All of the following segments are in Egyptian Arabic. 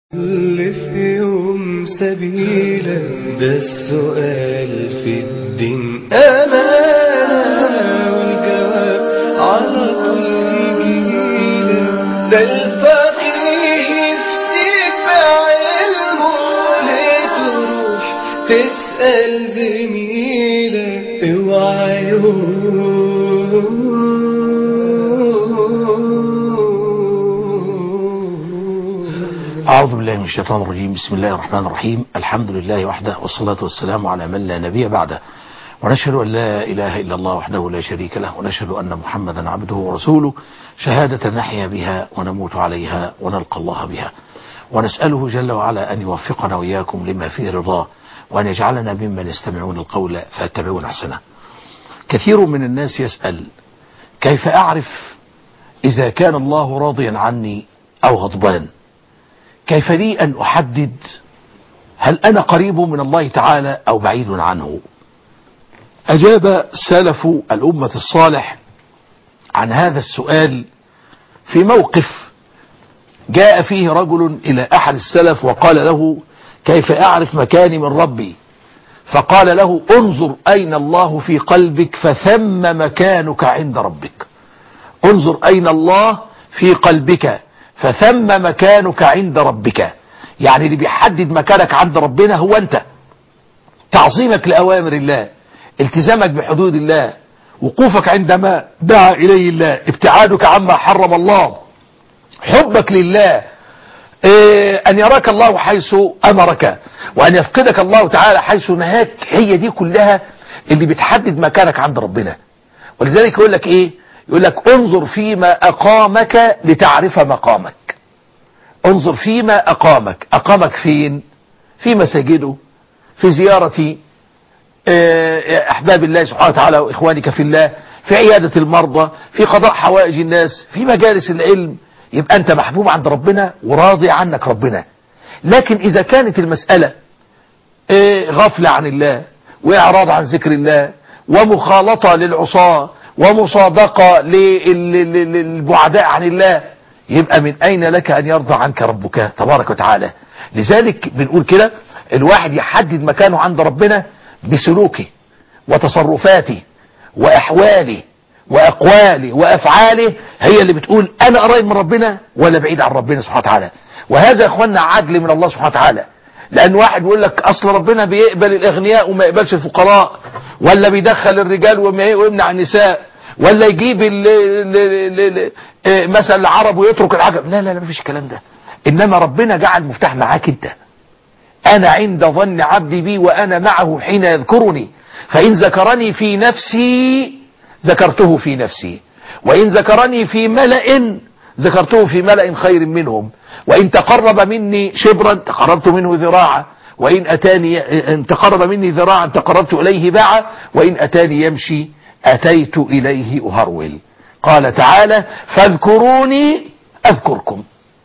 اللي في يوم سبيلا ده السؤال في الدين أمانة والجواب على طول يجينا ده الفقيه يفتيك بعلمه ليه تروح تسأل زميلك اوعى يوم أعوذ بالله من الشيطان الرجيم بسم الله الرحمن الرحيم الحمد لله وحده والصلاة والسلام على من لا نبي بعده ونشهد أن لا إله إلا الله وحده لا شريك له ونشهد أن محمدا عبده ورسوله شهادة نحيا بها ونموت عليها ونلقى الله بها ونسأله جل وعلا أن يوفقنا وإياكم لما فيه رضاه وأن يجعلنا ممن يستمعون القول فيتبعون أحسنه كثير من الناس يسأل كيف أعرف إذا كان الله راضيا عني أو غضبان كيف لي أن أحدد هل أنا قريب من الله تعالى أو بعيد عنه أجاب سلف الأمة الصالح عن هذا السؤال في موقف جاء فيه رجل إلى أحد السلف وقال له كيف أعرف مكاني من ربي فقال له انظر أين الله في قلبك فثم مكانك عند ربك انظر أين الله في قلبك فثم مكانك عند ربك يعني اللي بيحدد مكانك عند ربنا هو أنت تعظيمك لأوامر الله التزامك بحدود الله وقوفك عندما دعا إليه الله ابتعادك عما حرم الله حبك لله إيه أن يراك الله حيث أمرك وأن يفقدك الله تعالى حيث نهاك هي دي كلها اللي بتحدد مكانك عند ربنا ولذلك يقول لك إيه يقول لك انظر فيما أقامك لتعرف مقامك انظر فيما أقامك أقامك فين في مساجده في زيارة أحباب الله سبحانه وتعالى وإخوانك في الله في عيادة المرضى في قضاء حوائج الناس في مجالس العلم يبقى أنت محبوب عند ربنا وراضي عنك ربنا لكن إذا كانت المسألة غفلة عن الله وإعراض عن ذكر الله ومخالطة للعصاة ومصادقة للبعداء عن الله يبقى من أين لك أن يرضى عنك ربك تبارك وتعالى لذلك بنقول كده الواحد يحدد مكانه عند ربنا بسلوكه وتصرفاته وأحواله وأقواله وأفعاله هي اللي بتقول أنا قريب من ربنا ولا بعيد عن ربنا سبحانه وتعالى وهذا يا أخوانا عدل من الله سبحانه وتعالى لأن واحد بيقول لك أصل ربنا بيقبل الأغنياء وما يقبلش الفقراء ولا بيدخل الرجال ويمنع النساء ولا يجيب ال ال ال مثلا العرب ويترك العجب لا لا لا مفيش الكلام ده إنما ربنا جعل مفتاح معاك أنت أنا عند ظن عبدي بي وأنا معه حين يذكرني فإن ذكرني في نفسي ذكرته في نفسي وإن ذكرني في ملأ ذكرته في ملأ خير منهم وإن تقرب مني شبرا تقربت منه ذراعا وإن أتاني إن تقرب مني ذراعا تقربت إليه باعا وإن أتاني يمشي أتيت إليه أهرول قال تعالى فاذكروني أذكركم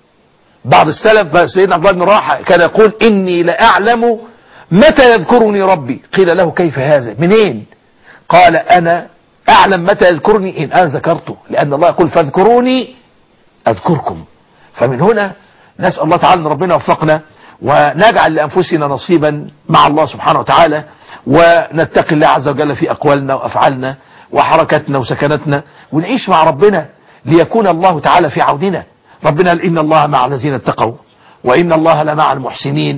بعض السلف سيدنا عبد الله بن راحة كان يقول إني لأعلم متى يذكرني ربي قيل له كيف هذا منين قال أنا أعلم متى يذكرني إن أنا ذكرته لأن الله يقول فاذكروني أذكركم فمن هنا نسأل الله تعالى أن ربنا وفقنا ونجعل لأنفسنا نصيبا مع الله سبحانه وتعالى ونتقي الله عز وجل في أقوالنا وأفعالنا وحركاتنا وسكناتنا ونعيش مع ربنا ليكون الله تعالى في عوننا ربنا قال إن الله مع الذين اتقوا وإن الله لمع المحسنين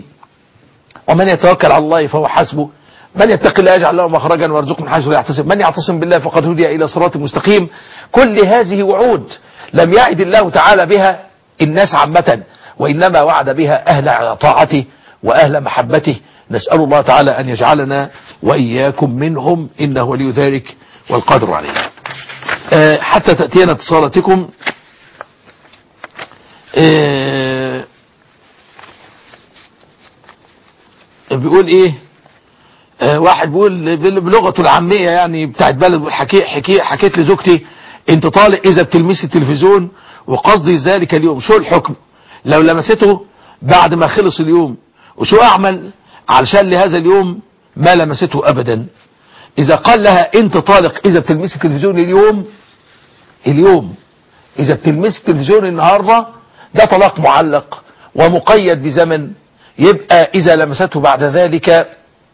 ومن يتوكل على الله فهو حسبه من يتق الله يجعل له مخرجا ويرزقه من حيث لا يحتسب من يعتصم بالله فقد هدي إلى صراط مستقيم كل هذه وعود لم يعد الله تعالى بها الناس عامة وإنما وعد بها أهل طاعته وأهل محبته نسأل الله تعالى أن يجعلنا وإياكم منهم إنه ولي ذلك والقادر عليه أه حتى تأتينا اتصالاتكم أه بيقول ايه أه واحد بيقول بلغته العامية يعني بتاعت بلد حكي حكي حكيت لزوجتي انت طالق اذا بتلمسي التلفزيون وقصدي ذلك اليوم شو الحكم لو لمسته بعد ما خلص اليوم وشو اعمل علشان لهذا اليوم ما لمسته ابدا اذا قال لها انت طالق اذا بتلمسي التلفزيون اليوم اليوم اذا بتلمسي التلفزيون النهاردة ده طلاق معلق ومقيد بزمن يبقى إذا لمسته بعد ذلك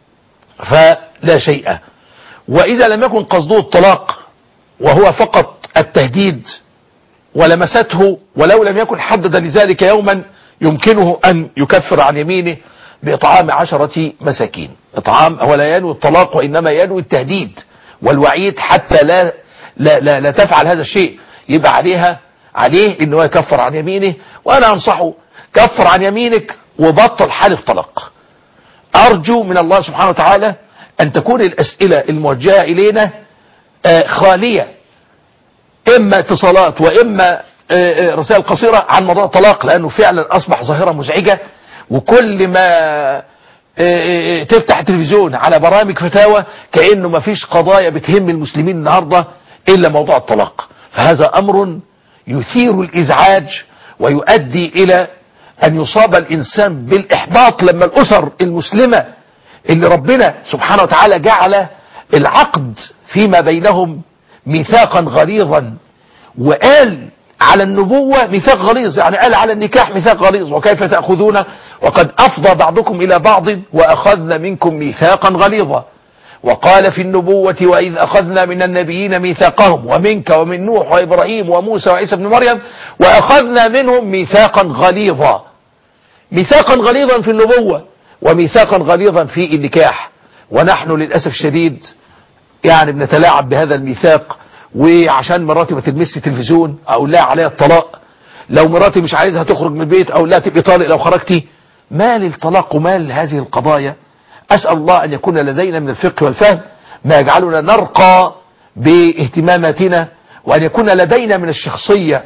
فلا شيء وإذا لم يكن قصده الطلاق وهو فقط التهديد ولمسته ولو لم يكن حدد لذلك يوما يمكنه أن يكفر عن يمينه بإطعام عشرة مساكين إطعام ولا ينوي الطلاق وإنما ينوي التهديد والوعيد حتى لا لا, لا, لا تفعل هذا الشيء يبقى عليها عليه انه يكفر عن يمينه وانا انصحه كفر عن يمينك وبطل حلف طلاق ارجو من الله سبحانه وتعالى ان تكون الاسئلة الموجهة الينا آه، خالية اما اتصالات واما آه، آه، رسائل قصيرة عن موضوع الطلاق لانه فعلا اصبح ظاهرة مزعجة وكل ما آه، آه، تفتح التلفزيون على برامج فتاوى كأنه ما فيش قضايا بتهم المسلمين النهاردة الا موضوع الطلاق فهذا امر يثير الازعاج ويؤدي الى ان يصاب الانسان بالاحباط لما الاسر المسلمة اللي ربنا سبحانه وتعالى جعل العقد فيما بينهم ميثاقا غليظا وقال على النبوة ميثاق غليظ يعني قال على النكاح ميثاق غليظ وكيف تأخذون وقد أفضى بعضكم إلى بعض وأخذنا منكم ميثاقا غليظا وقال في النبوة وإذ أخذنا من النبيين ميثاقهم ومنك ومن نوح وإبراهيم وموسى وعيسى بن مريم وأخذنا منهم ميثاقا غليظا ميثاقا غليظا في النبوة وميثاقا غليظا في النكاح ونحن للأسف الشديد يعني بنتلاعب بهذا الميثاق وعشان مراتي ما تلمسش تلفزيون اقول لها عليها الطلاق لو مراتي مش عايزها تخرج من البيت اقول لها تبقي طالق لو خرجتي مال الطلاق ومال هذه القضايا اسال الله ان يكون لدينا من الفقه والفهم ما يجعلنا نرقى باهتماماتنا وان يكون لدينا من الشخصيه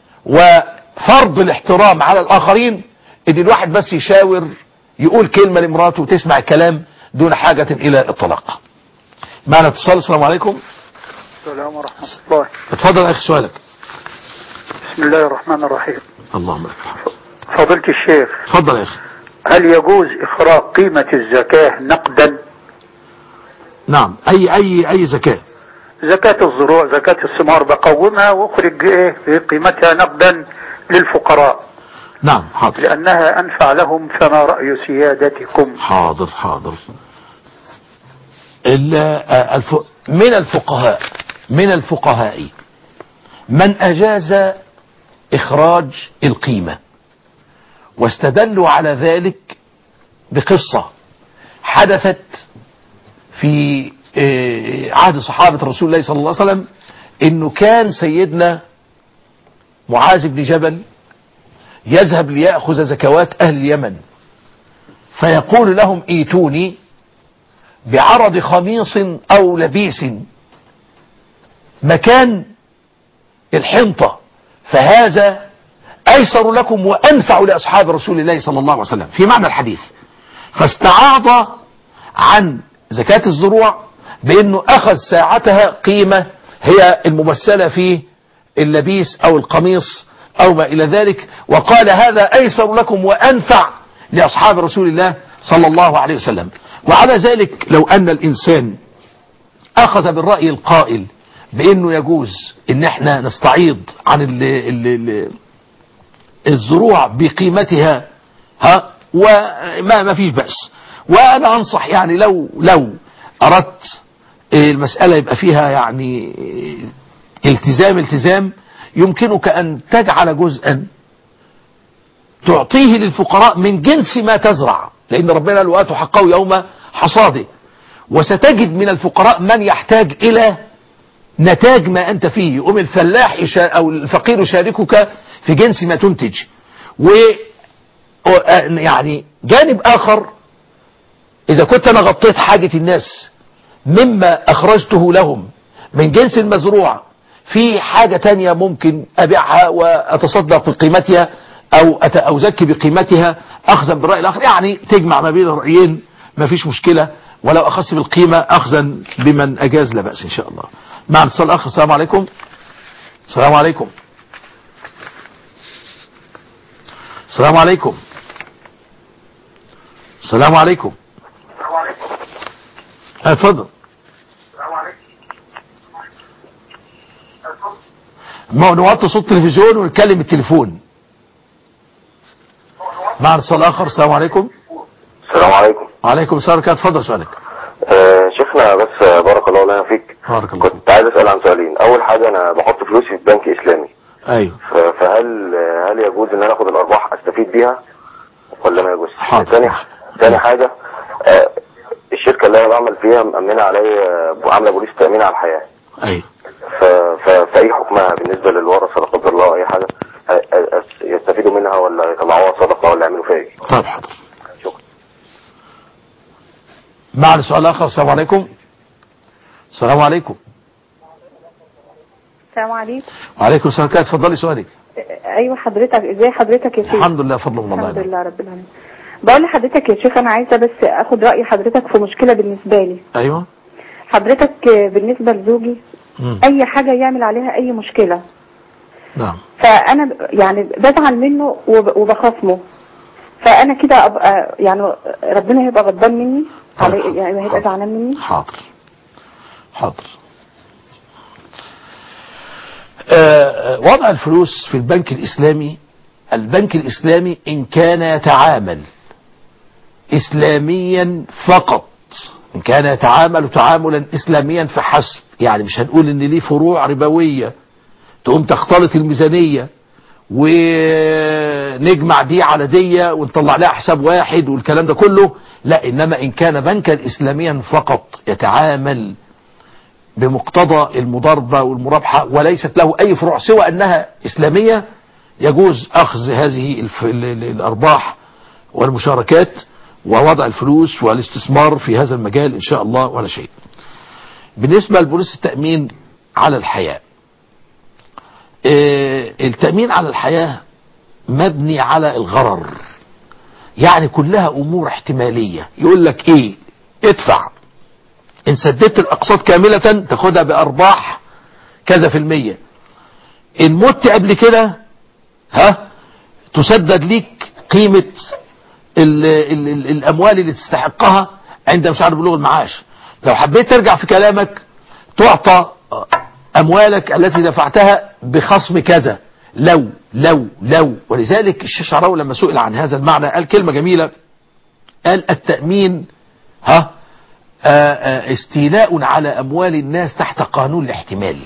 وفرض الاحترام على الاخرين ان الواحد بس يشاور يقول كلمه لمراته وتسمع الكلام دون حاجه الى الطلاق معنا اتصال السلام عليكم السلام ورحمة الله اتفضل يا اخي سؤالك بسم الله الرحمن الرحيم اللهم لك الحمد فضيلة الشيخ اتفضل يا اخي هل يجوز إخراج قيمة الزكاة نقدا نعم اي اي اي زكاه زكاة الزروع زكاة الثمار بقومها واخرج ايه في قيمتها نقدا للفقراء نعم حاضر لأنها أنفع لهم فما رأي سيادتكم حاضر حاضر ال- آه، الف... من الفقهاء من الفقهاء من أجاز إخراج القيمة واستدلوا على ذلك بقصة حدثت في آه، عهد صحابة رسول الله صلى الله عليه وسلم انه كان سيدنا معاذ بن جبل يذهب ليأخذ زكوات أهل اليمن فيقول لهم ايتوني بعرض خميص أو لبيس مكان الحنطة فهذا أيسر لكم وأنفع لأصحاب رسول الله صلى الله عليه وسلم في معنى الحديث فاستعاض عن زكاة الزروع بأنه أخذ ساعتها قيمة هي الممثلة في اللبيس أو القميص أو ما إلى ذلك وقال هذا أيسر لكم وأنفع لأصحاب رسول الله صلى الله عليه وسلم وعلى ذلك لو أن الإنسان أخذ بالرأي القائل بأنه يجوز أن احنا نستعيض عن ال ال ال الزروع بقيمتها ها وما ما فيش بأس وأنا أنصح يعني لو لو أردت المسألة يبقى فيها يعني التزام التزام يمكنك أن تجعل جزءا تعطيه للفقراء من جنس ما تزرع لأن ربنا قال وآتوا حقه يوم حصاده وستجد من الفقراء من يحتاج إلى نتاج ما أنت فيه يقوم الفلاح يشا أو الفقير يشاركك في جنس ما تنتج و يعني جانب آخر إذا كنت أنا غطيت حاجة الناس مما أخرجته لهم من جنس المزروع في حاجة تانية ممكن أبيعها وأتصدق بقيمتها أو أت- أو أزكي بقيمتها أخذا بالرأي الآخر يعني تجمع ما بين الرأيين ما فيش مشكلة ولو أخذت بالقيمة أخذا بمن أجاز لا بأس إن شاء الله مع اتصال آخر السلام عليكم السلام عليكم السلام عليكم السلام عليكم اه، اتفضل ما هو نوطي صوت التلفزيون ونتكلم التليفون مع اتصال اخر السلام عليكم السلام عليكم وعليكم السلام ورحمه الله اتفضل سؤالك آه شيخنا بس آه، بارك الله لنا فيك بارك الله فيك. كنت عايز اسال عن سؤالين اول حاجه انا بحط فلوسي في بنك اسلامي ايوه ف- فهل آه، هل يجوز ان انا اخد الارباح استفيد بيها ولا ما يجوز حاضر. تاني تاني حاجه آه الشركه اللي انا بعمل فيها مأمنه عليا آه، عامله بوليس تأمين على الحياه ايوه ف... ف... فايه حكمها بالنسبه للورثه لا قدر الله اي حاجه آه، آه، يستفيدوا منها ولا يطلعوها صدقه ولا يعملوا فيها ايه طيب حاضر شكرا معنا سؤال اخر السلام عليكم السلام عليكم السلام عليكم وعليكم السلام كده اتفضلي سؤالك ايوه حضرتك ازاي حضرتك يا شيخ الحمد لله فضل من الله الحمد عليك. لله رب العالمين بقول لحضرتك يا شيخ انا عايزه بس اخد راي حضرتك في مشكله بالنسبه لي ايوه حضرتك بالنسبه لزوجي مم. اي حاجه يعمل عليها اي مشكله نعم فانا ب- يعني بزعل منه وب- وبخاصمه فانا كده ابقى يعني ربنا هيبقى غضبان مني حاضر. علي يعني هيبقى حاضر. زعلان مني حاضر حاضر آه، وضع الفلوس في البنك الإسلامي البنك الإسلامي إن كان يتعامل إسلاميا فقط إن كان يتعامل تعاملا إسلاميا فحسب يعني مش هنقول إن ليه فروع ربوية تقوم تختلط الميزانية ونجمع دي على دي ونطلع لها حساب واحد والكلام ده كله لا إنما إن كان بنكا إسلاميا فقط يتعامل بمقتضى المضاربة والمرابحة وليست له أي فروع سوى أنها إسلامية يجوز أخذ هذه الف... ال- ال- الأرباح والمشاركات ووضع الفلوس والاستثمار في هذا المجال إن شاء الله ولا شيء بالنسبة لبوليس التأمين على الحياة آه، التأمين على الحياة مبني على الغرر يعني كلها أمور احتمالية يقول لك إيه ادفع إن سددت الأقساط كاملة تاخدها بأرباح كذا في المية إن مت قبل كده ها تسدد ليك قيمة ال ال ال الأموال اللي تستحقها عند مش عارف بلوغ المعاش لو حبيت ترجع في كلامك تعطى أموالك التي دفعتها بخصم كذا لو لو لو ولذلك الشعراوي لما سئل عن هذا المعنى قال كلمة جميلة قال التأمين ها آه، آه، استيلاء على أموال الناس تحت قانون الاحتمال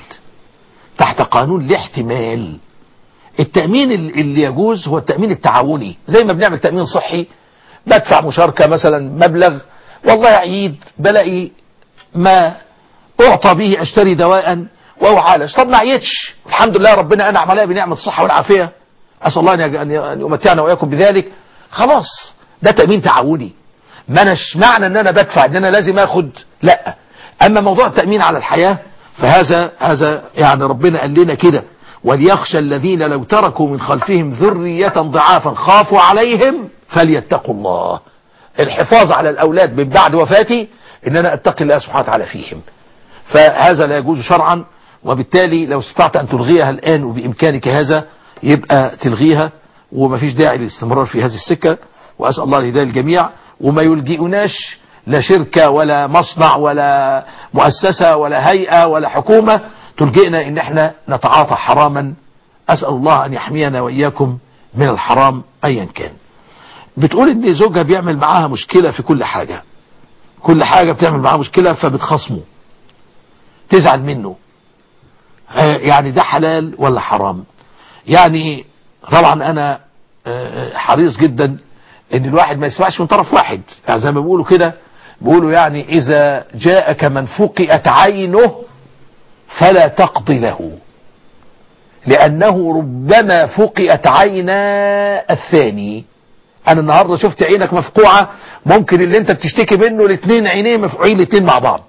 تحت قانون الاحتمال التأمين ال- اللي يجوز هو التأمين التعاوني زي ما بنعمل تأمين صحي بدفع مشاركة مثلا مبلغ والله عيد بلاقي ما أعطى به أشتري دواء وأعالج طب ما عيتش الحمد لله ربنا أنعم عليا بنعمة الصحة والعافية أسأل الله أن يج- أن ي- أن يمتعنا وإياكم بذلك خلاص ده تأمين تعاوني ما أناش معنى أن أنا بدفع أن أنا لازم أخد لا أما موضوع التأمين على الحياة فهذا هذا يعني ربنا قال لنا كده وليخشى الذين لو تركوا من خلفهم ذرية ضعافا خافوا عليهم فليتقوا الله الحفاظ على الأولاد من بعد وفاتي إن أنا أتقي الله سبحانه وتعالى فيهم فهذا لا يجوز شرعا وبالتالي لو استطعت أن تلغيها الآن وبإمكانك هذا يبقى تلغيها ومفيش داعي للاستمرار في هذه السكة وأسأل الله الهداية للجميع وما يلجئناش لا شركة ولا مصنع ولا مؤسسة ولا هيئة ولا حكومة تلجئنا ان احنا نتعاطى حراما اسأل الله ان يحمينا واياكم من الحرام ايا كان بتقول ان زوجها بيعمل معاها مشكلة في كل حاجة كل حاجة بتعمل معاها مشكلة فبتخصمه تزعل منه آه، يعني ده حلال ولا حرام يعني طبعا انا آه، حريص جدا ان الواحد ما يسمعش من طرف واحد يعني زي ما بيقولوا كده بيقولوا يعني اذا جاءك من فقئت عينه فلا تقضي له لانه ربما فقئت عينا الثاني انا النهارده شفت عينك مفقوعه ممكن اللي انت بتشتكي منه الاثنين عينيه مفقوعين الاثنين مع بعض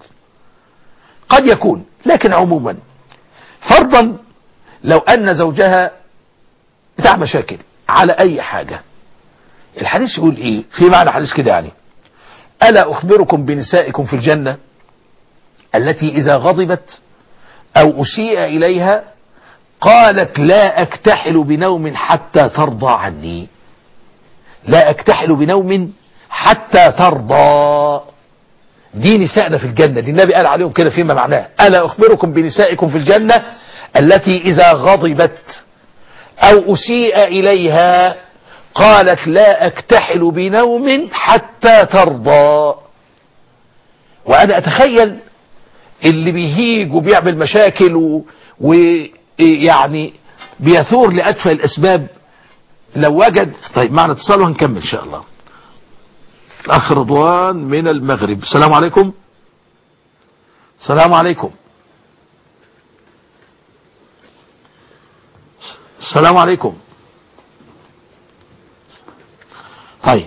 قد يكون لكن عموما فرضا لو ان زوجها بتاع مشاكل على اي حاجه الحديث يقول ايه في معنى حديث كده يعني الا اخبركم بنسائكم في الجنه التي اذا غضبت او اسيء اليها قالت لا اكتحل بنوم حتى ترضى عني لا اكتحل بنوم حتى ترضى دي نسائنا في الجنة دي النبي قال عليهم كده فيما معناه ألا أخبركم بنسائكم في الجنة التي إذا غضبت أو أسيء إليها قالت لا أكتحل بنوم حتى ترضى وأنا أتخيل اللي بيهيج وبيعمل مشاكل ويعني بيثور لأدفع الأسباب لو وجد طيب معنا اتصال وهنكمل إن شاء الله الأخ رضوان من المغرب السلام عليكم السلام عليكم السلام عليكم طيب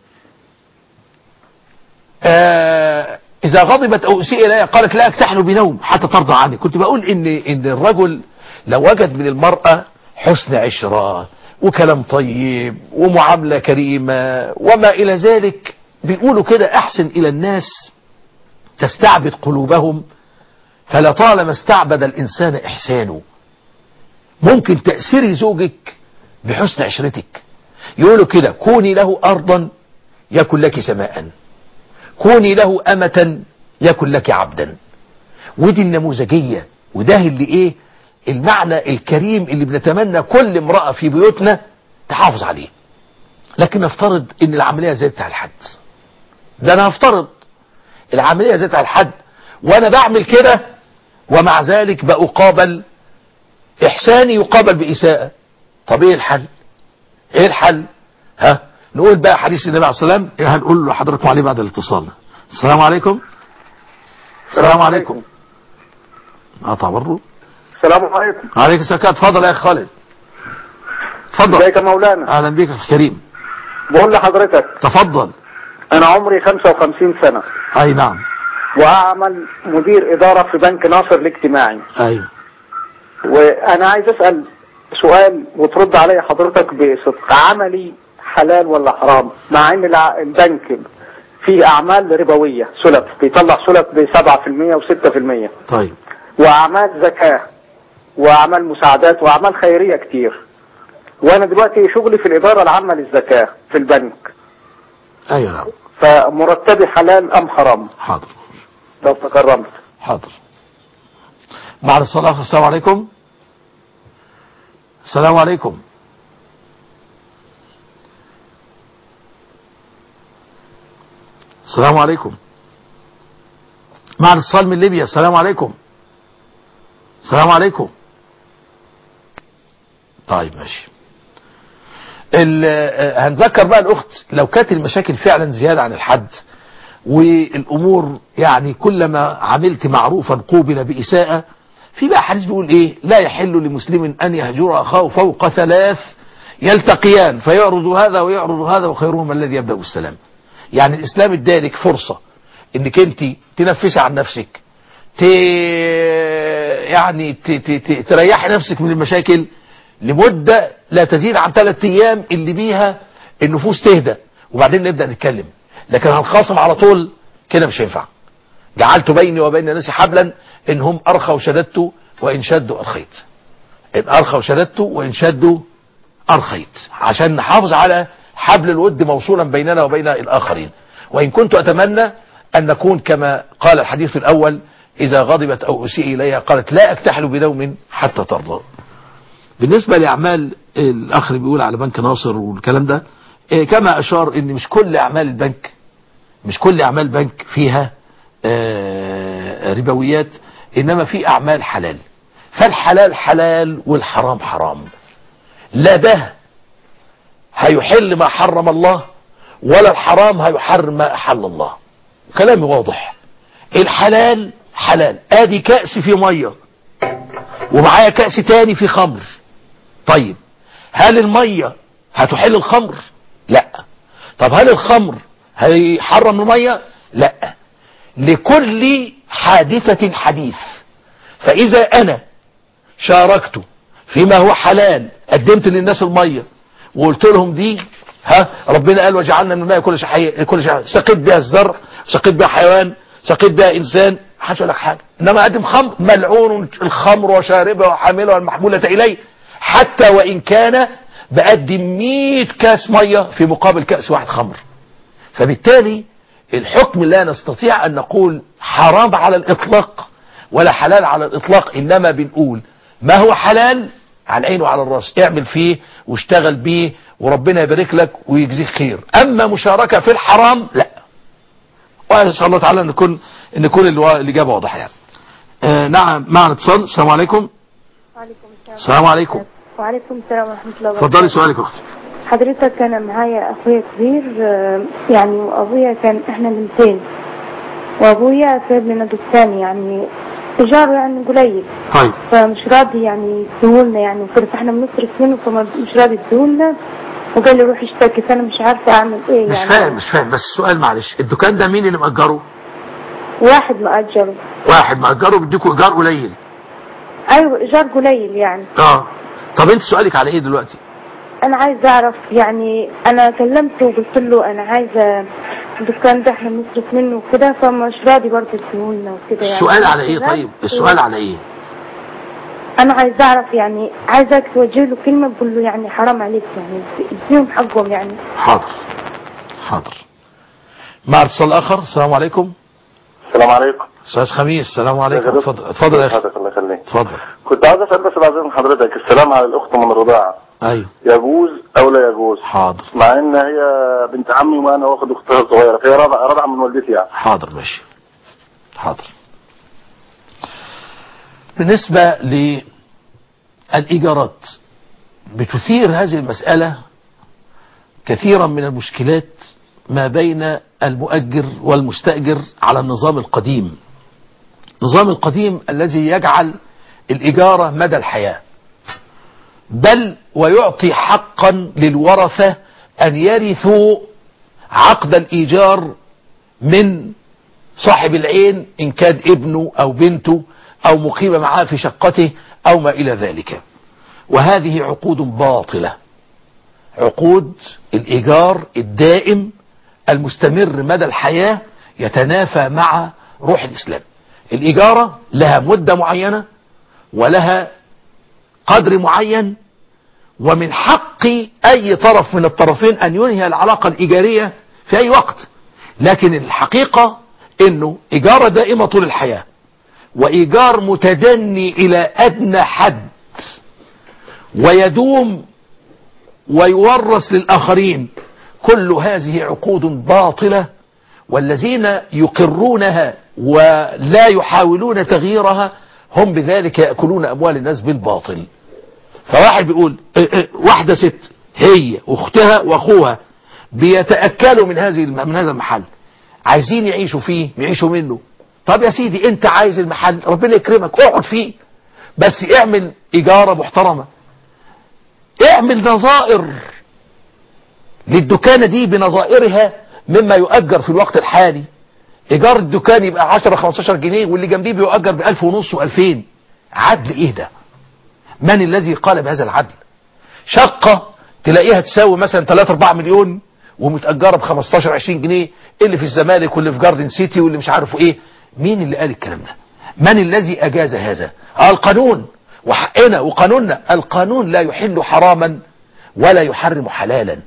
آه إذا غضبت أو أسيء إليها قالت لا أكتحل بنوم حتى ترضى عني كنت بقول إن, إن الرجل لو وجد من المرأة حسن عشرة وكلام طيب ومعاملة كريمة وما إلى ذلك بيقولوا كده أحسن إلى الناس تستعبد قلوبهم فلطالما استعبد الإنسان إحسانه ممكن تأثير زوجك بحسن عشرتك يقولوا كده كوني له أرضا يكن لك سماء كوني له أمة يكن لك عبدا ودي النموذجية وده اللي ايه المعنى الكريم اللي بنتمنى كل امرأة في بيوتنا تحافظ عليه لكن نفترض ان العملية زادت على الحد ده انا هفترض العملية زادت على الحد وانا بعمل كده ومع ذلك بأقابل احساني يقابل بإساءة طب ايه الحل ايه الحل ها نقول بقى حديث النبي عليه الصلاة والسلام إيه هنقول لحضراتكم عليه بعد الاتصال السلام عليكم السلام عليكم قطع بره السلام عليكم عليك السلام اتفضل يا اخ خالد اتفضل ازيك يا مولانا اهلا بك يا اخ كريم بقول لحضرتك تفضل انا عمري 55 سنة اي نعم واعمل مدير ادارة في بنك ناصر الاجتماعي ايوه وانا عايز اسأل سؤال وترد علي حضرتك بصدق عملي حلال ولا حرام مع ان الع- البنك فيه اعمال ربوية سلف بيطلع سلف ب 7% و6% طيب واعمال زكاة واعمال مساعدات واعمال خيرية كتير وانا دلوقتي شغلي في الادارة العامة للزكاة في البنك ايوه نعم فمرتبي حلال ام حرام حاضر لو تكرمت حاضر بعد الصلاة السلام عليكم السلام عليكم السلام عليكم مع الاتصال من ليبيا السلام عليكم السلام عليكم طيب ماشي ال- آه، هنذكر بقى الاخت لو كانت المشاكل فعلا زيادة عن الحد والامور يعني كلما عملت معروفا قوبل باساءة في بقى حديث بيقول ايه لا يحل لمسلم ان يهجر اخاه فوق ثلاث يلتقيان فيعرض هذا ويعرض هذا وخيرهما الذي يبدأ بالسلام يعني الاسلام ادالك فرصة انك انت تنفسي عن نفسك ت... يعني ت... ت... ت... تريحي نفسك من المشاكل لمدة لا تزيد عن ثلاث ايام اللي بيها النفوس تهدى وبعدين نبدأ نتكلم لكن هنخاصم على طول كده مش هينفع جعلت بيني وبين الناس حبلا ان هم ارخوا شددت وان شدوا ارخيت ان ارخوا شددت وان شدوا ارخيت عشان نحافظ على حبل الود موصولا بيننا وبين الاخرين وان كنت اتمنى ان نكون كما قال الحديث الاول اذا غضبت او اسيء اليها قالت لا اكتحل بنوم حتى ترضى بالنسبة لأعمال الأخ اللي بيقول على بنك ناصر والكلام ده إيه، كما أشار إن مش كل أعمال البنك مش كل أعمال بنك فيها آه، ربويات إنما في أعمال حلال فالحلال حلال والحرام حرام لا ده هيحل ما حرم الله ولا الحرام هيحرم ما أحل الله كلامي واضح الحلال حلال ادي كأس في ميه ومعايا كأس تاني في خمر طيب هل المية هتحل الخمر لا طب هل الخمر هيحرم المية لا لكل حادثة حديث فإذا أنا شاركت فيما هو حلال قدمت للناس المية وقلت لهم دي ها ربنا قال وجعلنا من الماء كل شيء حي كل شيء سقيت بها الزرع سقيت بها حيوان سقيت بها انسان محدش يقول لك حاجه انما اقدم خمر ملعون الخمر وشاربها وحاملها والمحموله اليه حتى وان كان بقدم 100 كاس ميه في مقابل كاس واحد خمر فبالتالي الحكم لا نستطيع ان نقول حرام على الاطلاق ولا حلال على الاطلاق انما بنقول ما هو حلال على العين وعلى الراس اعمل فيه واشتغل بيه وربنا يبارك لك ويجزيك خير اما مشاركة في الحرام لا واسال الله تعالى ان يكون ان يكون الوا- الاجابه واضحه يعني آه نعم معنا اتصال السلام عليكم وعليكم السلام السلام عليكم وعليكم السلام ورحمة الله وبركاته اتفضلي سؤالك يا اختي حضرتك أنا معايا أخويا كبير آه، يعني وأبويا كان إحنا بنتين وأبويا سايب لنا دكان يعني إيجاره يعني قليل طيب فمش راضي يعني يديهولنا يعني وكده فإحنا بنصرف منه فمش راضي يديهولنا وقال لي روح اشتكي فأنا مش عارفة أعمل إيه مش يعني فاهم مش فاهم بس السؤال معلش الدكان ده مين اللي مأجره واحد مأجره واحد مأجره بيديكوا ايجار قليل أيوة إيجار قليل يعني اه طب انت سؤالك على ايه دلوقتي انا عايزه اعرف يعني انا كلمته وقلت له انا عايزه الدكان ده احنا بنصرف منه وكده فمش راضي برضه يديهولنا وكده يعني السؤال على ايه كده. طيب السؤال على ايه انا عايزه اعرف يعني عايزك توجه له كلمه تقول له يعني حرام عليك يعني اديهم حقهم يعني حاضر حاضر مع اتصال اخر السلام عليكم السلام عليكم استاذ خميس السلام عليكم ازيك يا اتفضل اتفضل يا اخي حضرتك الله يخليك اتفضل كنت عاوز اسال بس بعدين حضرتك السلام على الاخت من الرضاعه ايوه يجوز او لا يجوز حاضر مع ان هي بنت عمي وانا واخد اختها الصغيره فهي رضع رضع من والدتي يعني حاضر ماشي حاضر بالنسبة للإيجارات بتثير هذه المسألة كثيرا من المشكلات ما بين المؤجر والمستأجر على النظام القديم النظام القديم الذي يجعل الإجارة مدى الحياة بل ويعطي حقا للورثة أن يرثوا عقد الإيجار من صاحب العين إن كان ابنه أو بنته أو مقيم معاه في شقته أو ما إلى ذلك وهذه عقود باطلة عقود الإيجار الدائم المستمر مدى الحياة يتنافى مع روح الإسلام الإيجارة لها مدة معينة ولها قدر معين ومن حق أي طرف من الطرفين أن ينهي العلاقة الإيجارية في أي وقت لكن الحقيقة أنه إيجار دائمة طول الحياة وإيجار متدني إلى أدنى حد ويدوم ويورث للآخرين كل هذه عقود باطلة والذين يقرونها ولا يحاولون تغييرها هم بذلك يأكلون أموال الناس بالباطل فواحد بيقول اه اه واحدة ست هي واختها واخوها بيتأكلوا من هذه من هذا المحل عايزين يعيشوا فيه يعيشوا منه طب يا سيدي انت عايز المحل ربنا يكرمك اقعد فيه بس اعمل ايجارة محترمة اعمل نظائر للدكانة دي بنظائرها مما يؤجر في الوقت الحالي ايجار الدكان يبقى 10 15 جنيه واللي جنبيه بيؤجر ب 1000 ونص و2000 عدل ايه ده من الذي قال بهذا العدل شقة تلاقيها تساوي مثلا 3 4 مليون ومتأجرة ب 15 20 جنيه اللي في الزمالك واللي في جاردن سيتي واللي مش عارفه ايه مين اللي قال الكلام ده من الذي اجاز هذا آه القانون وحقنا وقانوننا القانون لا يحل حراما ولا يحرم حلالا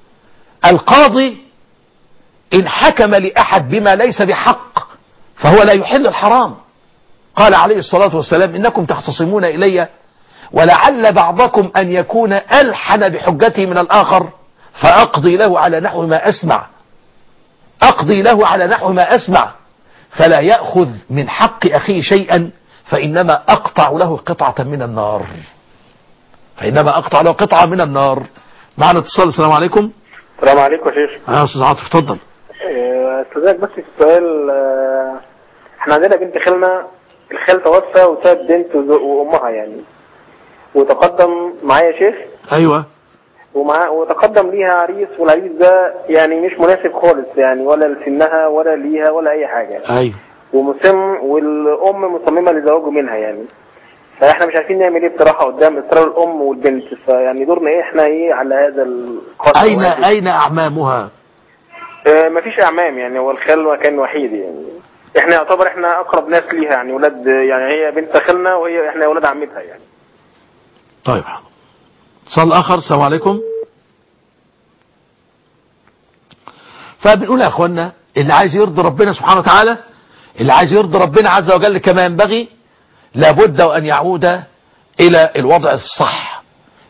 القاضي إن حكم لأحد بما ليس بحق فهو لا يحل الحرام قال عليه الصلاة والسلام إنكم تختصمون إلي ولعل بعضكم أن يكون ألحن بحجته من الآخر فأقضي له على نحو ما أسمع أقضي له على نحو ما أسمع فلا يأخذ من حق أخيه شيئا فإنما أقطع له قطعة من النار فإنما أقطع له قطعة من النار معنا اتصال السلام عليكم السلام عليكم يا شيخ يا أستاذ عاطف اتفضل آه، استاذك بس السؤال آه، احنا عندنا بنت خالنا الخال توفى وساب بنت وز- وامها يعني وتقدم معايا شيخ أيوة ومع وتقدم ليها عريس والعريس ده يعني مش مناسب خالص يعني ولا لسنها ولا ليها ولا اي حاجه أيوة ومصم والام مصممه لزواجه منها يعني فاحنا مش عارفين نعمل ايه بصراحه قدام اصرار الام والبنت فيعني دورنا ايه احنا ايه على هذا القصر أين أين أعمامها آه، مفيش اعمام يعني هو الخال مكان وحيد يعني احنا يعتبر احنا اقرب ناس ليها يعني ولاد يعني هي بنت خالنا وهي احنا ولاد عمتها يعني طيب حاضر اتصال آخر السلام عليكم فبنقول يا أخوانا اللي عايز يرضي ربنا سبحانه وتعالى اللي عايز يرضي ربنا عز وجل كما ينبغي لابد وأن يعود إلى الوضع الصح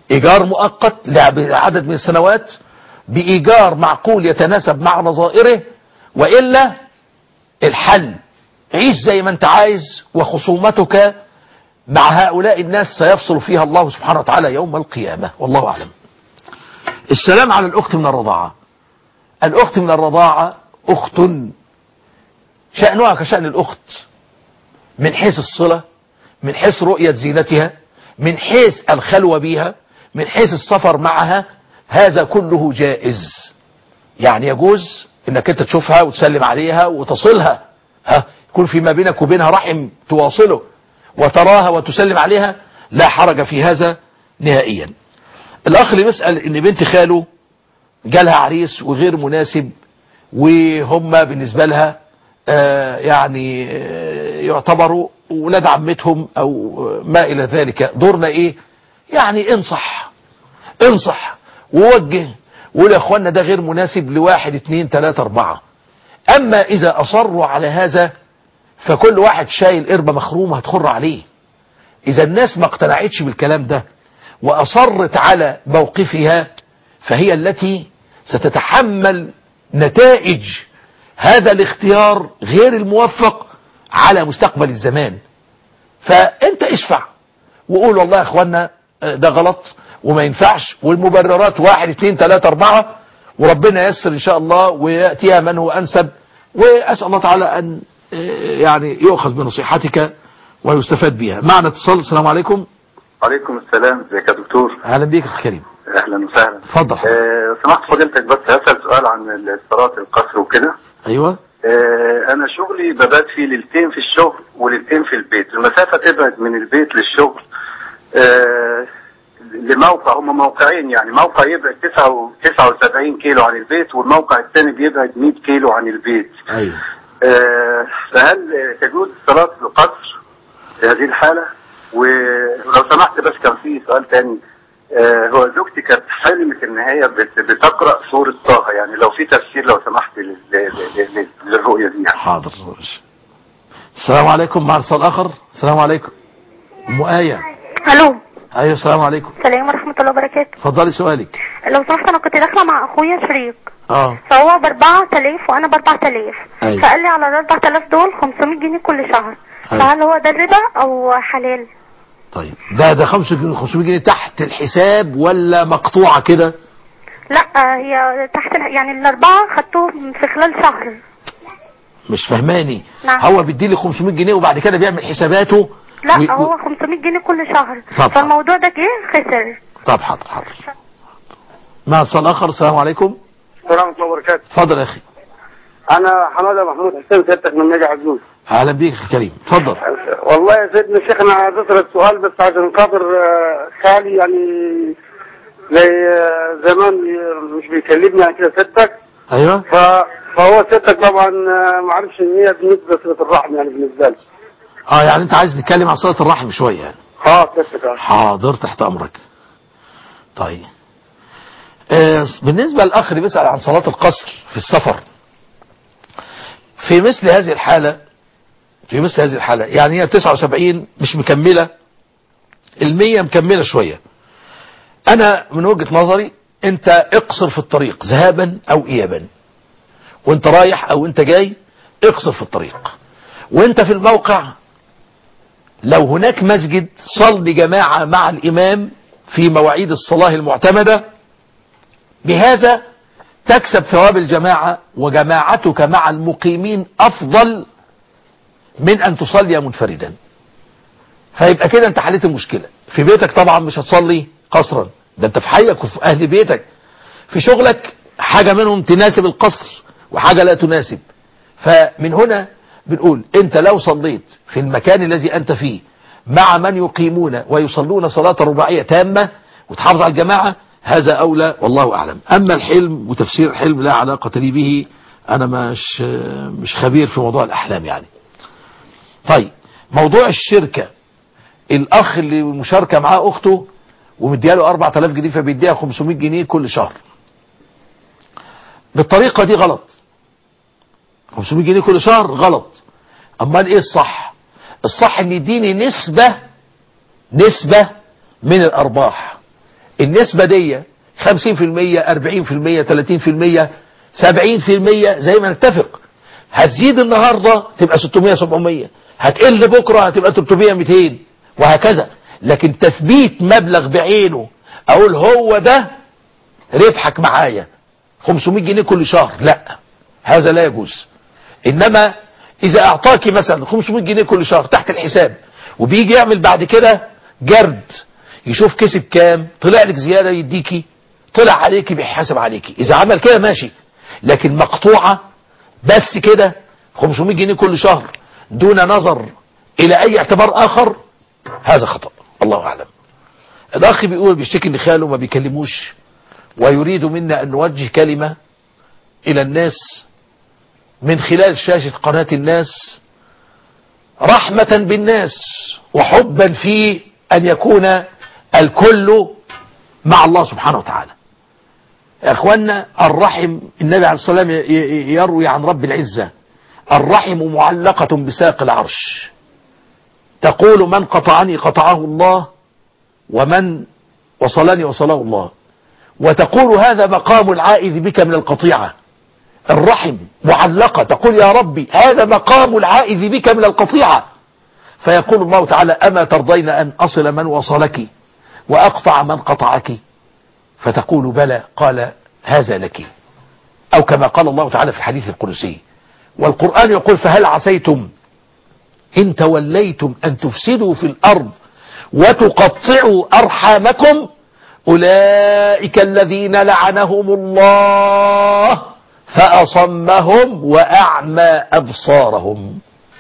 إيجار مؤقت لعدد من السنوات بإيجار معقول يتناسب مع نظائره وإلا الحل عيش زي ما انت عايز وخصومتك مع هؤلاء الناس سيفصل فيها الله سبحانه وتعالى يوم القيامة والله أعلم السلام على الأخت من الرضاعة الأخت من الرضاعة أخت شأنها كشأن الأخت من حيث الصلة من حيث رؤية زينتها من حيث الخلوة بها من حيث السفر معها هذا كله جائز يعني يجوز انك انت تشوفها وتسلم عليها وتصلها ها يكون فيما بينك وبينها رحم تواصله وتراها وتسلم عليها لا حرج في هذا نهائيا الاخ اللي بيسأل ان بنت خاله جالها عريس وغير مناسب وهم بالنسبة لها آه يعني آه يعتبروا ولاد عمتهم او ما الى ذلك دورنا ايه يعني انصح انصح ووجه وقول يا اخوانا ده غير مناسب لواحد اتنين تلاتة اربعة اما اذا اصروا على هذا فكل واحد شايل قربة مخرومة هتخر عليه اذا الناس ما اقتنعتش بالكلام ده واصرت على موقفها فهي التي ستتحمل نتائج هذا الاختيار غير الموفق على مستقبل الزمان فانت اشفع وقول والله يا اخوانا ده غلط وما ينفعش والمبررات واحد اتنين تلاتة اربعة وربنا يسر ان شاء الله ويأتيها من هو انسب واسأل الله تعالى ان يعني يؤخذ بنصيحتك ويستفاد بها معنا اتصال السلام عليكم عليكم السلام ازيك يا دكتور اهلا بيك اخي كريم اهلا وسهلا اتفضل حضرتك. آه سمحت فضيلتك بس هسأل سؤال عن صلاة القصر وكده ايوه آه انا شغلي ببات فيه ليلتين في الشغل وليلتين في البيت المسافة تبعد من البيت للشغل آه لموقع هم موقعين يعني موقع يبعد 79 كيلو عن البيت والموقع الثاني بيبعد 100 كيلو عن البيت ايوه آه فهل تجوز صلاة القصر في هذه الحالة ولو سمحت بس كان في سؤال تاني آه هو زوجتي كانت حلمت ان هي بت- بتقرا سوره طه يعني لو في تفسير لو سمحت لل- لل- لل- للرؤيه دي يعني حاضر السلام عليكم مع اتصال اخر السلام عليكم ام ايه الو ايوه السلام عليكم السلام ورحمة الله وبركاته اتفضلي سؤالك لو سمحت انا كنت داخلة مع اخويا شريك اه فهو باربعة تلاف وانا باربعة تلاف أيوة. فقال لي على الاربع تلاف دول 500 جنيه كل شهر أيوة. فهل هو ده الربا او حلال طيب ده ده 500 جنيه 500 جنيه تحت الحساب ولا مقطوعه كده لا هي تحت ال- يعني الاربعة خدتهم في خلال شهر مش فهماني نعم. هو بيدي لي 500 جنيه وبعد كده بيعمل حساباته لا و- و- هو 500 جنيه كل شهر طب. فالموضوع ده جه خسر طب حاضر حاضر مع اتصال اخر السلام عليكم ورحمة الله وبركاته اتفضل يا اخي أنا حمادة محمود حسين سيادتك من نجع عزوز اهلا بيك يا اخي كريم اتفضل والله يا سيدنا الشيخ أنا عايز أسأل السؤال بس عشان خاطر آه، خالي يعني زي آه، زمان ي- مش بيكلمني عن كده سيادتك ايوه ف... فهو سيادتك طبعا آه، ما عرفش ان هي بالنسبه لصله الرحم يعني بالنسبه لي اه يعني انت عايز نتكلم عن صله الرحم شويه يعني اه سيادتك آه. حاضر تحت امرك طيب آه بالنسبه للاخ اللي بيسال عن صلاه القصر في السفر في مثل هذه الحاله في مثل هذه الحاله يعني هي 79 مش مكمله المية مكمله شويه انا من وجهه نظري انت اقصر في الطريق ذهابا او ايابا وانت رايح او انت جاي اقصر في الطريق وانت في الموقع لو هناك مسجد صلي جماعة مع الإمام في مواعيد الصلاة المعتمدة بهذا تكسب ثواب الجماعة وجماعتك مع المقيمين أفضل من أن تصلي منفردا فيبقى كده انت حليت المشكلة في بيتك طبعا مش هتصلي قصرا ده انت في حيك وفي أهل بيتك في شغلك حاجة منهم تناسب القصر وحاجة لا تناسب فمن هنا بنقول انت لو صليت في المكان الذي انت فيه مع من يقيمون ويصلون صلاة رباعية تامة وتحافظ على الجماعة هذا أولى والله أعلم أما الحلم وتفسير الحلم لا علاقة لي به أنا مش مش خبير في موضوع الأحلام يعني طيب موضوع الشركة الأخ اللي مشاركة معاه أخته ومدياله 4000 جنيه فبيديها 500 جنيه كل شهر بالطريقة دي غلط 500 جنيه كل شهر غلط امال ايه الصح الصح ان يديني نسبة نسبة من الارباح النسبة دي 50% 40% 30% 70% زي ما نتفق هتزيد النهاردة تبقى 600 700 هتقل بكرة هتبقى 300 200 وهكذا لكن تثبيت مبلغ بعينه اقول هو ده ربحك معايا 500 جنيه كل شهر لا هذا لا يجوز انما اذا اعطاك مثلا 500 جنيه كل شهر تحت الحساب وبيجي يعمل بعد كده جرد يشوف كسب كام طلع لك زيادة يديكي طلع عليكي بيحاسب عليكي اذا عمل كده ماشي لكن مقطوعة بس كده 500 جنيه كل شهر دون نظر الى اي اعتبار اخر هذا خطأ الله اعلم الاخ بيقول بيشتكي ان خاله ما بيكلموش ويريد منا ان نوجه كلمة الى الناس من خلال شاشة قناة الناس رحمة بالناس وحبا في ان يكون الكل مع الله سبحانه وتعالى يا اخوانا الرحم النبي عليه الصلاة والسلام يروي عن رب العزة الرحم معلقة بساق العرش تقول من قطعني قطعه الله ومن وصلني وصله الله وتقول هذا مقام العائذ بك من القطيعة الرحم معلقة تقول يا ربي هذا مقام العائذ بك من القطيعة فيقول الله تعالى أما ترضين أن أصل من وصلك وأقطع من قطعك فتقول بلى قال هذا لك أو كما قال الله تعالى في الحديث القدسي والقرآن يقول فهل عسيتم إن توليتم أن تفسدوا في الأرض وتقطعوا أرحامكم أولئك الذين لعنهم الله فأصمهم وأعمى أبصارهم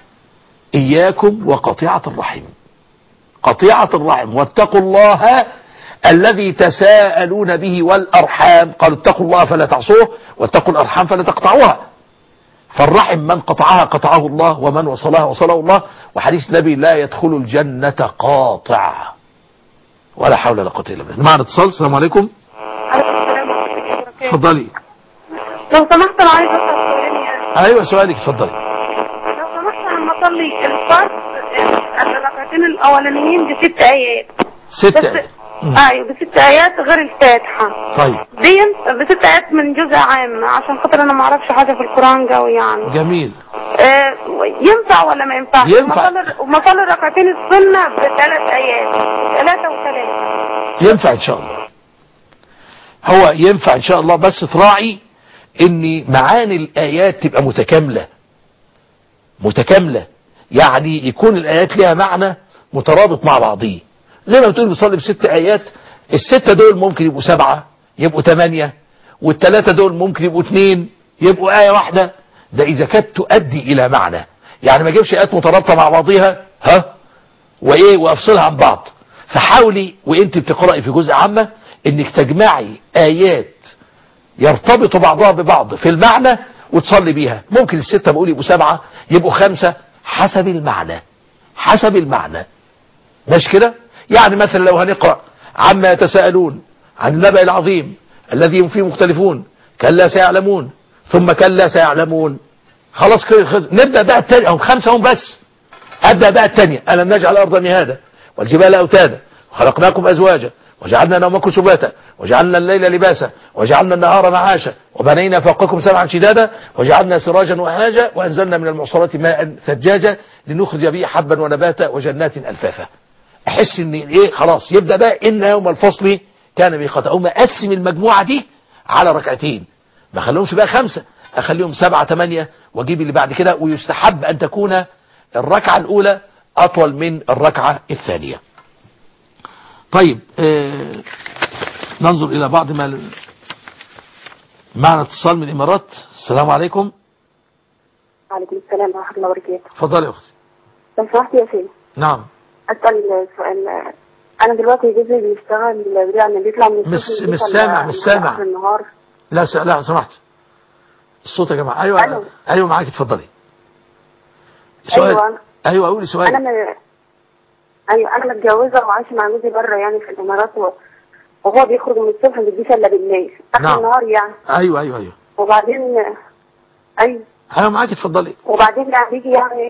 إياكم وقطيعة الرحم قطيعة الرحم واتقوا الله الذي تساءلون به والأرحام قالوا اتقوا الله فلا تعصوه واتقوا الأرحام فلا تقطعوها فالرحم من قطعها قطعه الله ومن وصلها وصله الله وحديث النبي لا يدخل الجنة قاطع ولا حول ولا قوة إلا بالله معنا اتصال السلام عليكم عليكم السلام ورحمة الله وبركاته اتفضلي لو سمحت انا عايز اسال سؤال يعني ايوه سؤالك اتفضلي لو سمحت لما اصلي الفرض الركعتين الاولانيين بست ايات ست بس آيات. مم. ايوه بست ايات غير الفاتحه طيب دي بست ايات من جزء عام عشان خاطر انا ما اعرفش حاجه في القران قوي يعني جميل آه ينفع ولا ما ينفعش ينفع. مصلي- ومصلي ركعتين السنه بثلاث ايات ثلاثه وثلاثه ينفع ان شاء الله هو ينفع ان شاء الله بس تراعي ان معاني الايات تبقى متكاملة متكاملة يعني يكون الايات لها معنى مترابط مع بعضيه زي ما بتقول بيصلي بست ايات الستة دول ممكن يبقوا سبعة يبقوا ثمانية والثلاثة دول ممكن يبقوا اثنين يبقوا آية واحدة ده إذا كانت تؤدي إلى معنى يعني ما اجيبش آيات مترابطة مع بعضيها ها وإيه وأفصلها عن بعض فحاولي وإنت بتقرأي في جزء عامة إنك تجمعي آيات يرتبط بعضها ببعض في المعنى وتصلي بيها ممكن الستة بقول يبقوا سبعة يبقوا خمسة حسب المعنى حسب المعنى مش كده يعني مثلا لو هنقرأ عما يتساءلون عن النبأ العظيم الذي هم فيه مختلفون كلا سيعلمون ثم كلا سيعلمون خلاص كده خلص. نبدأ بقى التانية هم خمسة هم بس أبدأ بقى التانية ألم نجعل الأرض مهادا والجبال أوتادا وخلقناكم أزواجا وجعلنا نومكم سباتا وجعلنا الليل لباسا وجعلنا النهار معاشا وبنينا فوقكم سبعا شدادا وجعلنا سراجا وهاجا وأنزلنا من المعصرات ماء ثجاجا لنخرج به حبا ونباتا وجنات ألفافا احس ان ايه خلاص يبدا بقى ان يوم الفصل كان ميقاتا اقوم اقسم المجموعه دي على ركعتين ما اخليهمش بقى خمسه اخليهم سبعه ثمانيه واجيب اللي بعد كده ويستحب ان تكون الركعه الاولى اطول من الركعه الثانيه. طيب آه ننظر الى بعض ما معنا اتصال من الامارات السلام عليكم وعليكم السلام ورحمة الله وبركاته اتفضلي يا اختي لو سمحت يا سيدي نعم أسأل سؤال أنا دلوقتي جوزي بيشتغل يعني بيطلع من مش- الشغل مش بيوصل سامع- مش لحد سامع. آخر النهار لا س... لا سمحت الصوت يا جماعه ايوه ألو. ايوه معاك اتفضلي سؤال أيوة. ايوه قولي سؤال أنا م... أيوة أنا متجوزة وعايشة مع جوزي بره يعني في الإمارات و... وهو بيخرج من الصبح ما بيجيش إلا بالليل آخر نعم. النهار يعني ايوه ايوه ايوه وبعدين أيوة ايوه معاك اتفضلي وبعدين يعني بيجي يعني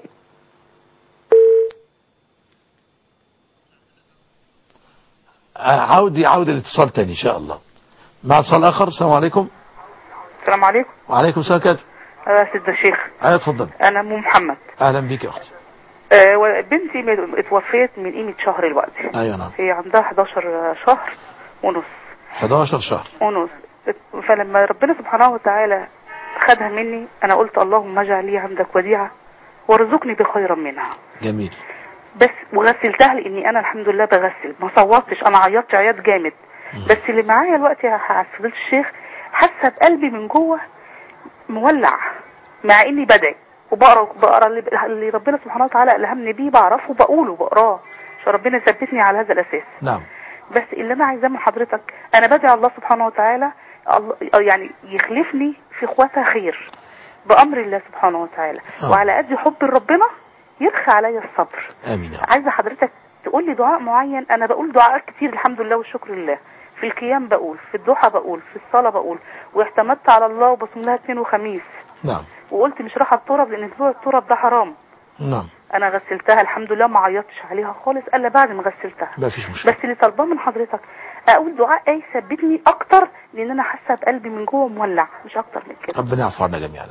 عاود عاود الاتصال تاني ان شاء الله مع اتصال اخر السلام عليكم السلام عليكم وعليكم السلام كده يا سيدنا الشيخ ايوه اتفضل انا ام محمد اهلا بيك يا اختي آه، و- بنتي مت- اتوفيت من قيمه شهر دلوقتي ايوه نعم هي عندها 11 شهر ونص 11 شهر ونص فلما ربنا سبحانه وتعالى خدها مني انا قلت اللهم اجعل لي عندك وديعه وارزقني بخيرا منها جميل بس وغسلتها لاني انا الحمد لله بغسل ما صوتش انا عيطت عياط جامد بس اللي معايا الوقت يا ح- فضيله الشيخ حاسه بقلبي من جوه مولع مع اني بدعي وبقرا بقرا اللي, اللي ربنا سبحانه وتعالى الهمني بيه بعرفه وبقوله بقراه عشان ربنا يثبتني على هذا الاساس نعم بس اللي انا عايزاه من حضرتك انا بدعي الله سبحانه وتعالى الله أو يعني يخلفني في اخواتها خير بامر الله سبحانه وتعالى آه. وعلى قد حب ربنا يرخي عليا الصبر امين يا رب. عايزه حضرتك تقول لي دعاء معين انا بقول دعاء كتير الحمد لله والشكر لله في القيام بقول في الضحى بقول في الصلاه بقول واعتمدت على الله وبصوم لها اثنين وخميس نعم وقلت مش رايحه التراب لان طلوع التراب ده حرام نعم انا غسلتها الحمد لله ما عيطتش عليها خالص الا بعد ما غسلتها ما فيش مشكله بس اللي طالباه من حضرتك اقول دعاء ايه يثبتني اكتر لان انا حاسه بقلبي من جوه مولع مش اكتر من كده ربنا يعفو عنا جميعا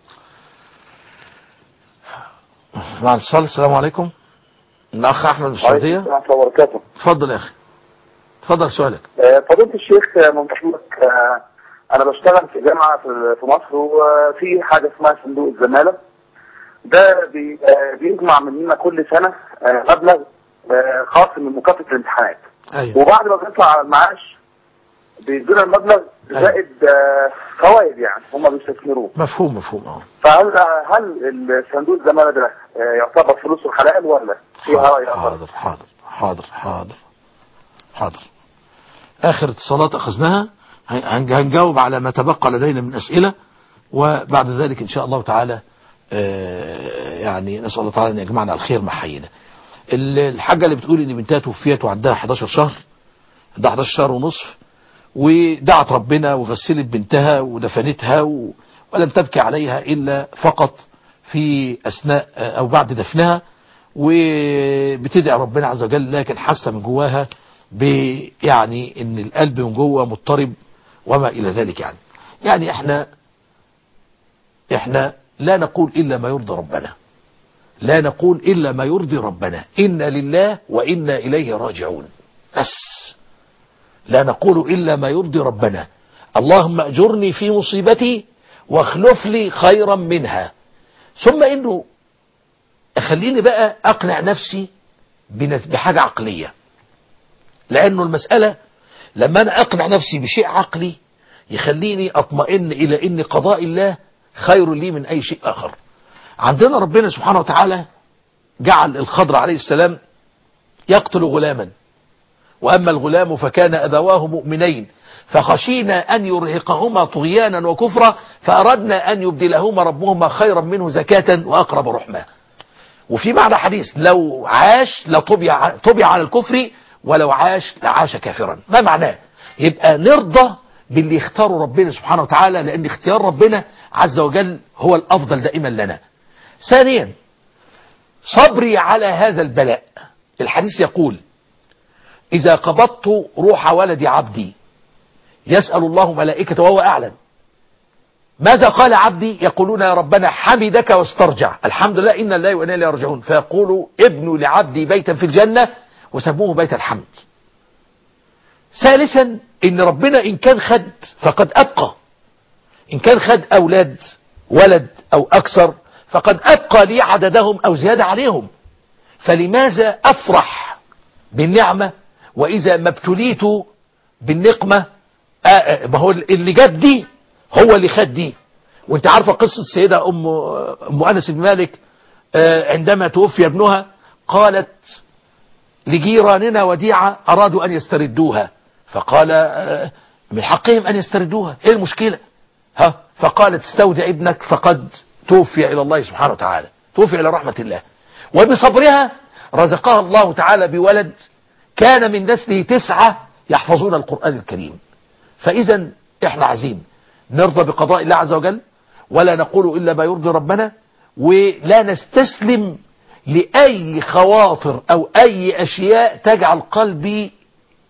مع الاتصال السلام عليكم الاخ احمد من السعوديه ورحمة الله وبركاته اتفضل يا اخي اتفضل سؤالك آه، فضيلة الشيخ آه، من فضلك آه، أنا بشتغل في جامعة في في مصر وفي حاجة اسمها صندوق الزمالة ده بي- آه، بيجمع مننا كل سنة آه، مبلغ آه، خاص من مكافأة الامتحانات ايوه وبعد ما بنطلع على المعاش بيدونا المبلغ زائد آه، فوائد يعني هم بيستثمروه مفهوم مفهوم اه فهل هل الصندوق الزمالة ده آه، يعتبر فلوسه حلال ولا فيها رأي آخر؟ حاضر حاضر حاضر حاضر حاضر اخر اتصالات اخذناها هن- هنجاوب على ما تبقى لدينا من اسئله وبعد ذلك ان شاء الله تعالى آه، يعني نسال الله تعالى ان يجمعنا على الخير مع حينا ال- الحاجه اللي بتقول ان بنتها توفيت وعندها 11 شهر عندها 11 شهر ونصف ودعت ربنا وغسلت بنتها ودفنتها و... ولم تبكي عليها إلا فقط في أثناء أو بعد دفنها وبتدعي ربنا عز وجل لكن حاسة من جواها يعني ان القلب من جوه مضطرب وما إلى ذلك يعني يعني احنا احنا لا نقول إلا ما يرضي ربنا لا نقول إلا ما يرضي ربنا إنا لله وإنا إليه راجعون بس لا نقول إلا ما يرضي ربنا اللهم أجرني في مصيبتي واخلف لي خيرا منها ثم إنه خليني بقى أقنع نفسي بنت- بحاجة عقلية لأنه المسألة لما أنا أقنع نفسي بشيء عقلي يخليني أطمئن إلى أن قضاء الله خير لي من أي شيء آخر عندنا ربنا سبحانه وتعالى جعل الخضر عليه السلام يقتل غلاما وأما الغلام فكان أبواه مؤمنين فخشينا أن يرهقهما طغيانا وكفرا فأردنا أن يبدلهما ربهما خيرا منه زكاة وأقرب رحمة وفي معنى حديث لو عاش لطبع طبع على الكفر ولو عاش لعاش كافرا ما معناه يبقى نرضى باللي اختاره ربنا سبحانه وتعالى لأن اختيار ربنا عز وجل هو الأفضل دائما لنا ثانيا صبري على هذا البلاء الحديث يقول إذا قبضت روح ولد عبدي يسأل الله ملائكته وهو أعلم ماذا قال عبدي يقولون يا ربنا حمدك واسترجع الحمد لله إن الله وإنا إليه راجعون فيقول ابنوا لعبدي بيتا في الجنة وسموه بيت الحمد ثالثا إن ربنا إن كان خد فقد أبقى إن كان خد أولاد ولد أو أكثر فقد أبقى لي عددهم أو زيادة عليهم فلماذا أفرح بالنعمة وإذا ما ابتليت بالنقمة آه، آه، ما هو اللي جاب دي هو اللي خد دي وانت عارفة قصة السيدة أم, أم أنس بن مالك آه، عندما توفي ابنها قالت لجيراننا وديعة أرادوا أن يستردوها فقال آه، من حقهم أن يستردوها ايه المشكلة ها فقالت استودع ابنك فقد توفي إلى الله سبحانه وتعالى توفي إلى رحمة الله وبصبرها رزقها الله تعالى بولد كان من نسله تسعة يحفظون القرآن الكريم فإذا احنا عايزين نرضى بقضاء الله عز وجل ولا نقول إلا ما يرضي ربنا ولا نستسلم لأي خواطر أو أي أشياء تجعل قلبي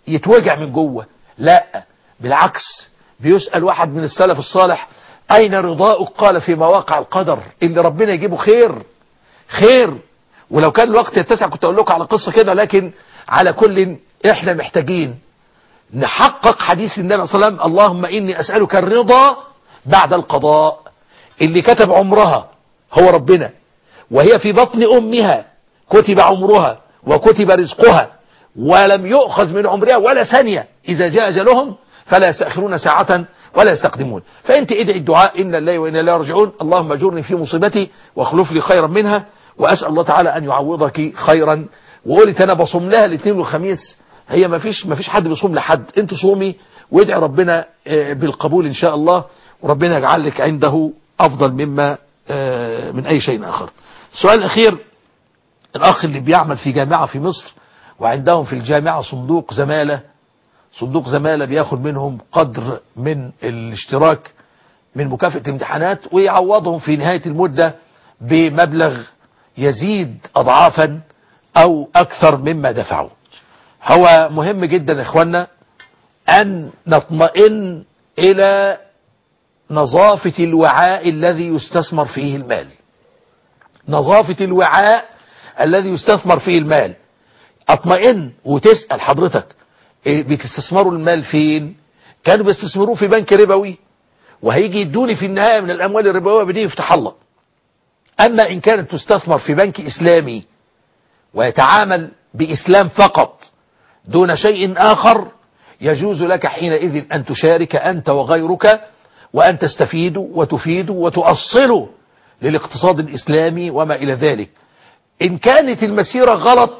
يتوجع من جوه لا بالعكس بيسأل واحد من السلف الصالح أين رضاؤك قال في مواقع القدر اللي ربنا يجيبه خير خير ولو كان الوقت يتسع كنت أقول لكم على قصة كده لكن على كل إحنا محتاجين نحقق حديث النبي صلى الله عليه وسلم اللهم إني أسألك الرضا بعد القضاء اللي كتب عمرها هو ربنا وهي في بطن أمها كتب عمرها وكتب رزقها ولم يؤخذ من عمرها ولا ثانية إذا جاء أجلهم فلا يستأخرون ساعة ولا يستقدمون فأنت ادعي الدعاء إن الله وإن الله راجعون اللهم اجرني في مصيبتي واخلف لي خيرا منها وأسأل الله تعالى أن يعوضك خيرا وقلت أنا بصوم لها الاثنين والخميس هي ما فيش ما فيش حد بيصوم لحد انت صومي وادعي ربنا آه، بالقبول إن شاء الله وربنا يجعل لك عنده أفضل مما آه، من أي شيء آخر السؤال الأخير الأخ اللي بيعمل في جامعة في مصر وعندهم في الجامعة صندوق زمالة صندوق زمالة بياخد منهم قدر من الاشتراك من مكافأة الامتحانات ويعوضهم في نهاية المدة بمبلغ يزيد أضعافا أو أكثر مما دفعوا هو مهم جدا يا إخوانا أن نطمئن إلى نظافة الوعاء الذي يستثمر فيه المال نظافة الوعاء الذي يستثمر فيه المال اطمئن وتسأل حضرتك إيه بتستثمروا المال فين كانوا بيستثمروه في بنك ربوي وهيجي يدوني في النهاية من الأموال الربوية بدي يفتح الله أما إن كانت تستثمر في بنك إسلامي ويتعامل بإسلام فقط دون شيء آخر يجوز لك حينئذ أن تشارك أنت وغيرك وأن تستفيدوا وتفيدوا وتؤصلوا للاقتصاد الإسلامي وما إلى ذلك إن كانت المسيرة غلط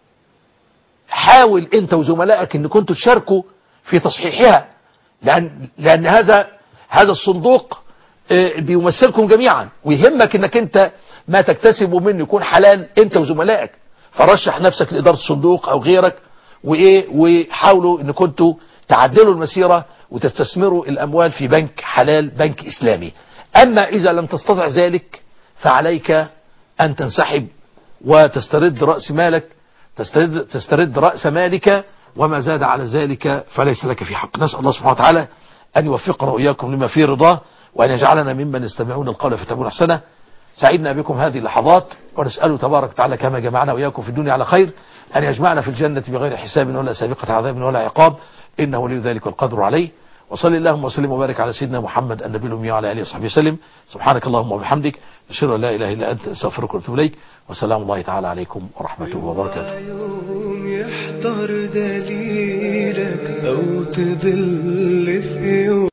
حاول أنت وزملائك أن كنتوا تشاركوا في تصحيحها لأن, لأن هذا هذا الصندوق آه، بيمثلكم جميعا ويهمك أنك أنت ما تكتسبه منه يكون حلال أنت وزملائك فرشح نفسك لإدارة الصندوق أو غيرك وإيه وحاولوا أن كنتوا تعدلوا المسيرة وتستثمروا الأموال في بنك حلال بنك إسلامي أما إذا لم تستطع ذلك فعليك أن تنسحب وتسترد رأس مالك تسترد, تسترد رأس مالك وما زاد على ذلك فليس لك في حق نسأل الله سبحانه وتعالى أن يوفقنا وإياكم لما فيه رضاه وأن يجعلنا ممن يستمعون القول فتبون أحسنه سعدنا بكم هذه اللحظات ونسأله تبارك وتعالى كما جمعنا وإياكم في الدنيا على خير أن يجمعنا في الجنة بغير حساب ولا سابقة عذاب ولا عقاب إنه ولي ذلك القدر عليه وصلي اللهم وسلم وبارك على سيدنا محمد النبي الأمي وعلى آله وصحبه وسلم سبحانك اللهم وبحمدك أشهد أن لا إله إلا أنت أستغفرك وأتوب إليك وسلام الله تعالى عليكم ورحمته وبركاته يوم يحضر دليلك أو تضل في يوم